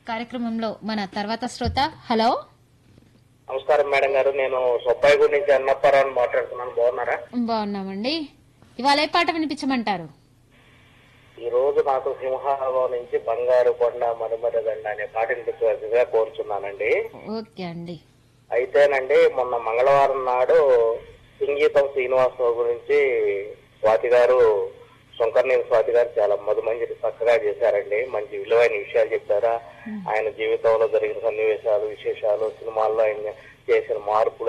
కార్యక్రమంలో మన తర్వాత శ్రోత హలో నమస్కారం మేడం గారు నేను సుబ్బాయిగూడ నుంచి అన్నప్పారావు మాట్లాడుతున్నాను బాగున్నారా బాగున్నామండి ఇవాళ ఏ పాట వినిపించమంటారు ఈ రోజు నాకు సింహారావు నుంచి బంగారు కొండ మరుమర దండ అనే పాట వినిపించవలసిందిగా కోరుచున్నానండి ఓకే అండి అయితేనండి మొన్న మంగళవారం నాడు సంగీతం శ్రీనివాసరావు గురించి స్వాతి గారు శంకర్నేని స్వాతి గారు చాలా మధు మంచి చక్కగా చేశారండి మంచి విలువైన విషయాలు చెప్పారా ఆయన జీవితంలో జరిగిన సన్నివేశాలు విశేషాలు సినిమాల్లో ఆయన చేసిన మార్పులు